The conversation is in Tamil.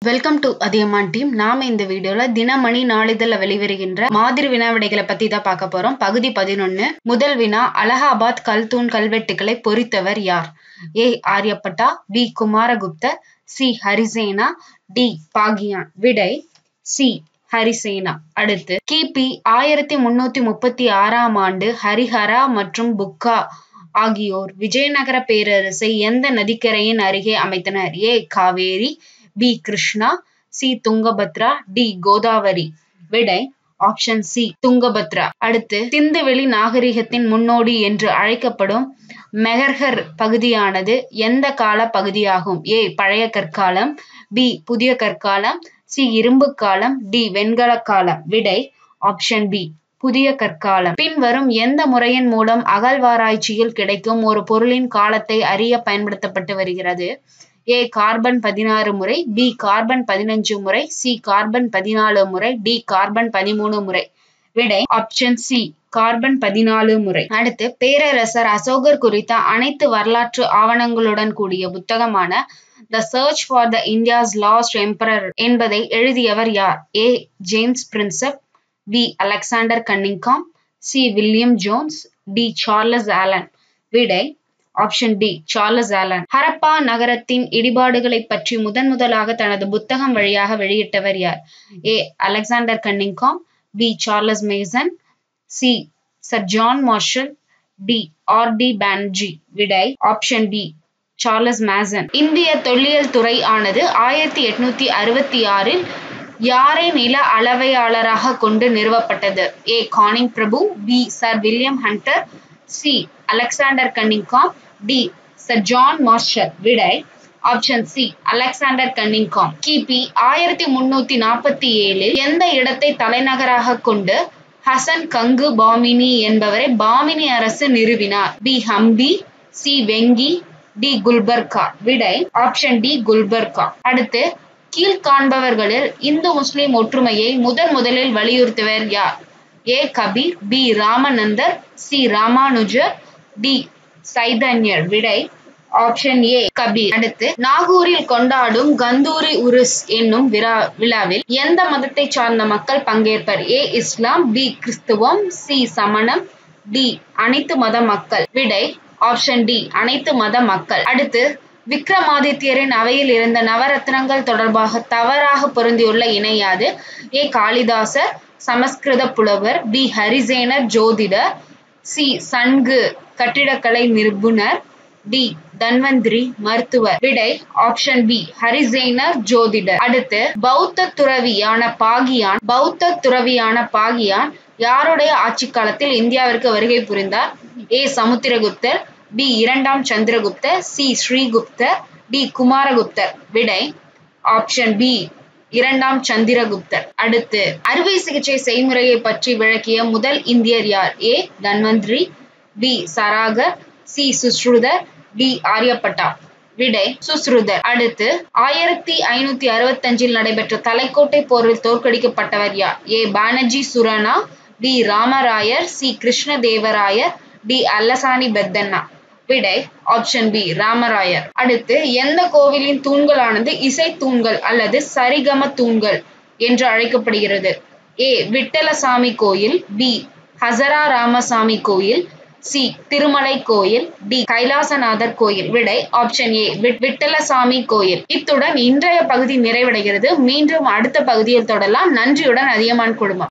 வெல்கம் டு அதியமான் டீம் நாம இந்த வீடியோல தினமணி நாளிதழ்ல வெளிவருகின்ற மாதிரி வினா விடைகளை பத்தி தான் பார்க்க போறோம் பகுதி பதினொன்னு முதல் வினா அலகாபாத் கல்தூண் கல்வெட்டுகளை பொறித்தவர் யார் ஏ ஆரியப்பட்டா பி குமாரகுப்தர் சி ஹரிசேனா டி பாகியான் விடை சி ஹரிசேனா அடுத்து கிபி ஆயிரத்தி முன்னூத்தி முப்பத்தி ஆறாம் ஆண்டு ஹரிஹரா மற்றும் புக்கா ஆகியோர் விஜயநகர பேரரசை எந்த நதிக்கரையின் அருகே அமைத்தனர் A Kaveri B Krishna C Tungabhadra D Godavari விடை ஆப்ஷன் சி துங்கபத்ரா அடுத்து சிந்துவெளி நாகரிகத்தின் முன்னோடி என்று அழைக்கப்படும் மெஹர்ஹர் பகுதியானது எந்த கால பகுதியாகும் ஏ பழைய கற்காலம் பி புதிய கற்காலம் சி இரும்பு காலம் டி வெண்கல காலம் விடை ஆப்ஷன் பி புதிய கற்காலம் பின்வரும் எந்த முறையின் மூலம் அகழ்வாராய்ச்சியில் கிடைக்கும் ஒரு பொருளின் காலத்தை அறிய பயன்படுத்தப்பட்டு வருகிறது ஏ கார்பன் பதினாறு முறை பி கார்பன் பதினஞ்சு முறை சி கார்பன் பதினாலு முறை டி கார்பன் பதிமூணு முறை விடை ஆப்ஷன் சி கார்பன் பதினாலு முறை அடுத்து பேரரசர் அசோகர் குறித்த அனைத்து வரலாற்று ஆவணங்களுடன் கூடிய புத்தகமான the search for the India's lost emperor என்பதை எழுதியவர் யார் A James Prinsep B Alexander Cunningham C William Jones D Charles Allen விடை option D Charles Allen Harappa நகரத்தின் இடிபாடுகளை பற்றி முதன் முதலாக தனது புத்தகம் வழியாக வெளியிட்டவர் யார் A Alexander Cunningham B Charles Masson C sir John Marshall D R D Banerji விடை ஆப்ஷன் டி சார்லஸ் மேசன் இந்திய தொல்லியல் துறை ஆனது ஆயிரத்தி எட்நூத்தி அறுபத்தி ஆறில் யாரை நில அளவையாளராக கொண்டு நிறுவப்பட்டது ஏ கானிங் பிரபு B sir William Hunter C Alexander Cunningham D sir John Marshall விடை ஆப்ஷன் சி அலெக்சாண்டர் கன்னிங்காம் கிபி ஆயிரத்தி முன்னூத்தி நாற்பத்தி ஏழில் எந்த இடத்தை தலைநகராக கொண்டு ஹசன் கங்கு பாமினி என்பவரை பாமினி அரசு நிறுவினார் B Hampi C Vengi D Gulbarga விடை ஆப்ஷன் டி குல்பர்கா அடுத்து கீழ்காண்பவர்களில் இந்து முஸ்லிம் ஒற்றுமையை முதன் முதலில் வலியுறுத்துவர் யார் ஏ கபீர் பி ராமநந்தர் சி ராமானுஜர் டி சைதன்யர் விடை ஆப்ஷன் ஏ கபீர் அடுத்து நாகூரில் கொண்டாடும் கந்தூரி உருஸ் என்னும் விழா விழாவில் எந்த மதத்தை சார்ந்த மக்கள் பங்கேற்பர் ஏ இஸ்லாம் பி கிறிஸ்துவம் சி சமணம் டி அனைத்து மத மக்கள் விடை ஆப்ஷன் டி அனைத்து மத மக்கள் அடுத்து விக்ரமாதித்யரின் அவையில் இருந்த நவரத்னங்கள் தொடர்பாக தவறாக பொருந்தியுள்ள இணையாது ஏ காளிதாசர் சமஸ்கிருத புலவர் பி ஹரிசேனர் ஜோதிடர் சி சன்கு கட்டிடக்கலை நிபுணர் டி தன்வந்திரி மருத்துவர் விடை ஆப்ஷன் பி ஹரிசேனர் ஜோதிடர் அடுத்து பௌத்த துறவியான பாகியான் பௌத்த துறவியான பாகியான் யாருடைய ஆட்சி காலத்தில் இந்தியாவிற்கு வருகை புரிந்தார் ஏ சமுத்திரகுப்தர் பி இரண்டாம் சந்திரகுப்தர் சி ஸ்ரீகுப்தர் டி குமாரகுப்தர் விடை ஆப்ஷன் பி இரண்டாம் சந்திரகுப்தர் அடுத்து அறுவை சிகிச்சை செய்முறையை பற்றி விளக்கிய முதல் இந்தியர் யார் ஏ தன்வந்திரி பி சராகர் சி சுஸ்ருதர் டி ஆரியப்பட்டா விடை சுஸ்ருதர் அடுத்து ஆயிரத்தி ஐநூத்தி அறுபத்தஞ்சில் நடைபெற்ற தலைக்கோட்டை போரில் தோற்கடிக்கப்பட்டவர் யார் ஏ பானர்ஜி சுரானா டி ராமராயர் சி கிருஷ்ணதேவராயர் டி அல்லசானி பெத்தண்ணா விடை ஆப்ஷன் பி ராமராயர் அடுத்து எந்த கோவிலின் தூண்களானது இசை தூண்கள் அல்லது சரிகம தூண்கள் என்று அழைக்கப்படுகிறது ஏ விட்டலசாமி கோயில் பி ஹசரா ராமசாமி கோயில் சி திருமலை கோயில் டி கைலாசநாதர் கோயில் விடை ஆப்ஷன் ஏ விட்டலசாமி கோயில் இத்துடன் இன்றைய பகுதி நிறைவடைகிறது மீண்டும் அடுத்த பகுதியில் தொடரலாம் நன்றியுடன் அதியமான் குடும்பம்